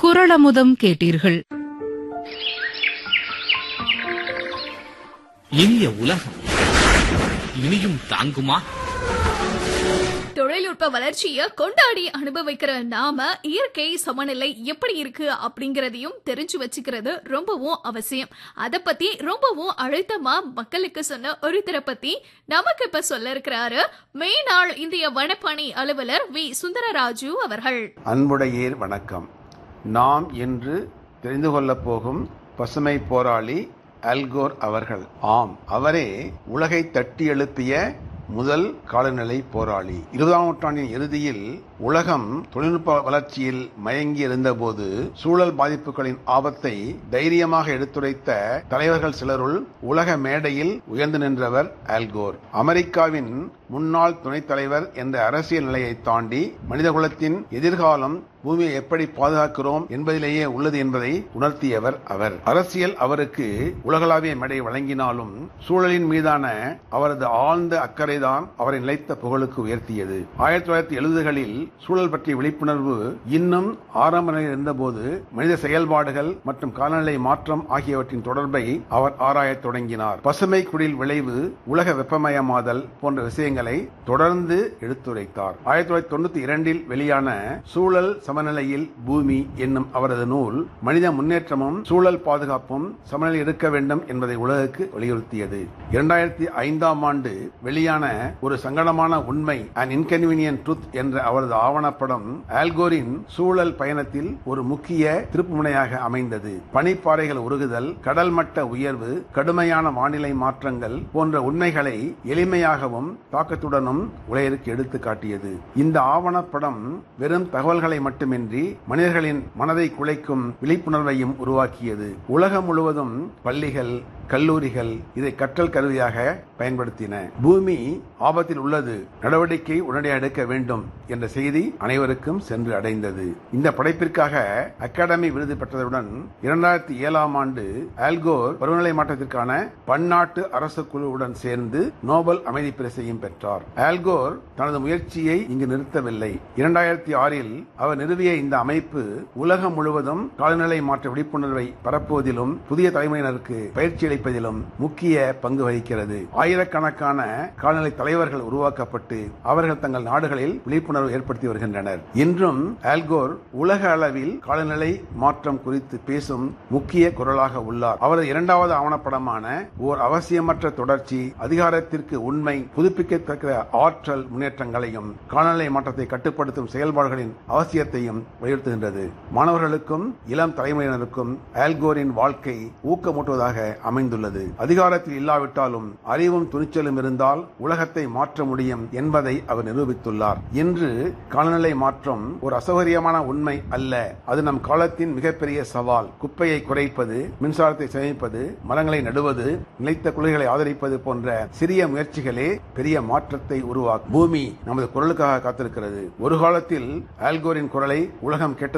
குரளமுதம் கேட்டீர்கள் இனிய உலகம் இனியும் தாங்குமா தொழில்நுட்ப வளர்ச்சியை கொண்டாடி அனுபவிக்கிற நாம இயற்கை சமநிலை எப்படி இருக்கு அப்படிங்கறதையும் தெரிஞ்சு வச்சுக்கிறது ரொம்பவும் அவசியம் அத பத்தி ரொம்பவும் அழுத்தமா மக்களுக்கு சொன்ன ஒருத்தரை பத்தி நமக்கு இப்ப சொல்ல இருக்கிறாரு மேனாள் இந்திய வனப்பணி அலுவலர் வி சுந்தரராஜு அவர்கள் அன்புடையீர் வணக்கம் நாம் இன்று தெரிந்து கொள்ளப் போகும் பசுமை போராளி அல்கோர் அவர்கள் ஆம் அவரே உலகை தட்டி எழுப்பிய முதல் காலநிலை போராளி இருபதாம் நூற்றாண்டின் இறுதியில் உலகம் தொழில்நுட்ப வளர்ச்சியில் மயங்கி இருந்தபோது சூழல் பாதிப்புகளின் ஆபத்தை தைரியமாக எடுத்துரைத்த தலைவர்கள் சிலருள் உலக மேடையில் உயர்ந்து நின்றவர் ஆல்கோர் அமெரிக்காவின் முன்னாள் துணைத் தலைவர் என்ற அரசியல் நிலையை தாண்டி மனிதகுலத்தின் எதிர்காலம் பூமியை எப்படி பாதுகாக்கிறோம் என்பதிலேயே உள்ளது என்பதை உணர்த்தியவர் அவர் அரசியல் அவருக்கு உலகளாவிய மேடை வழங்கினாலும் சூழலின் மீதான அவரது ஆழ்ந்த அக்கறைதான் அவரை நிலைத்த புகழுக்கு உயர்த்தியது ஆயிரத்தி தொள்ளாயிரத்தி எழுபதுகளில் சூழல் பற்றிய விழிப்புணர்வு இன்னும் ஆரம்ப நிலையில் இருந்தபோது மனித செயல்பாடுகள் மற்றும் காலநிலை மாற்றம் ஆகியவற்றின் தொடர்பை அவர் ஆராயத் தொடங்கினார் பசுமை குடில் விளைவு உலக வெப்பமயமாதல் போன்ற விஷயங்களை தொடர்ந்து எடுத்துரைத்தார் ஆயிரத்தி தொள்ளாயிரத்தி தொண்ணூத்தி இரண்டில் வெளியான சூழல் சமநிலையில் பூமி என்னும் அவரது நூல் மனித முன்னேற்றமும் சூழல் பாதுகாப்பும் சமநிலை இருக்க வேண்டும் என்பதை உலகுக்கு வலியுறுத்தியது இரண்டாயிரத்தி ஐந்தாம் ஆண்டு வெளியான ஒரு சங்கடமான உண்மை அண்ட் இன்கன்வீனியன்ட் ட்ரூத் என்ற அவரது ஆவணப்படம் ஆல்கோரின் சூழல் பயணத்தில் ஒரு முக்கிய திருப்புமுனையாக அமைந்தது பனிப்பாறைகள் உருகுதல் கடல் மட்ட உயர்வு கடுமையான வானிலை மாற்றங்கள் போன்ற உண்மைகளை எளிமையாகவும் தாக்கத்துடனும் உலகிற்கு எடுத்து காட்டியது இந்த ஆவணப்படம் வெறும் தகவல்களை மட்டுமின்றி மனிதர்களின் மனதை குலைக்கும் விழிப்புணர்வையும் உருவாக்கியது உலகம் முழுவதும் பள்ளிகள் கல்லூரிகள் இதை கற்றல் கருவியாக பயன்படுத்தின பூமி ஆபத்தில் உள்ளது நடவடிக்கை உடனடியாக எடுக்க வேண்டும் என்ற செய்தி அனைவருக்கும் சென்று அடைந்தது இந்த படைப்பிற்காக அகாடமி விருது பெற்றதுடன் இரண்டாயிரத்தி ஏழாம் ஆண்டு ஆல்கோர் பருவநிலை மாற்றத்திற்கான பன்னாட்டு அரசு குழுவுடன் சேர்ந்து நோபல் அமைதி பரிசையும் பெற்றார் ஆல்கோர் தனது முயற்சியை இங்கு நிறுத்தவில்லை இரண்டாயிரத்தி ஆறில் அவர் நிறுவிய இந்த அமைப்பு உலகம் முழுவதும் காலநிலை மாற்ற விழிப்புணர்வை பரப்புவதிலும் புதிய தலைமுறையினருக்கு பயிற்சி அளிப்பதிலும் முக்கிய பங்கு வகிக்கிறது ஆயிரக்கணக்கான காலநிலை தலைவர்கள் உருவாக்கப்பட்டு அவர்கள் தங்கள் நாடுகளில் விழிப்புணர்வு ஏற்படுத்தி வருகின்றனர் இன்றும் ஆல்கோர் உலக அளவில் காலநிலை மாற்றம் குறித்து பேசும் முக்கிய குரலாக உள்ளார் அவரது இரண்டாவது ஆவணப்படமான ஓர் அவசியமற்ற தொடர்ச்சி அதிகாரத்திற்கு உண்மை புதுப்பிக்கத்தக்க ஆற்றல் முன்னேற்றங்களையும் காலநிலை மாற்றத்தை கட்டுப்படுத்தும் செயல்பாடுகளின் அவசியத்தையும் வலியுறுத்துகின்றது மாணவர்களுக்கும் இளம் தலைமுறையினருக்கும் ஆல்கோரின் வாழ்க்கை ஊக்கமூட்டுவதாக அமைந்துள்ளது அதிகாரத்தில் இல்லாவிட்டாலும் அறிவும் துணிச்சலும் இருந்தால் உலகத்தை மாற்ற முடியும் என்பதை அவர் நிரூபித்துள்ளார் இன்று காலநிலை மாற்றம் ஒரு அசௌகரியமான உண்மை அல்ல அது நம் காலத்தின் மிகப்பெரிய சவால் குப்பையை குறைப்பது மின்சாரத்தை சேமிப்பது மரங்களை நடுவது நிலைத்த குளிர்களை ஆதரிப்பது போன்ற சிறிய முயற்சிகளே பெரிய மாற்றத்தை உருவாக்கும் பூமி நமது குரலுக்காக காத்திருக்கிறது ஒரு காலத்தில் ஆல்கோரின் குரலை உலகம் கேட்டது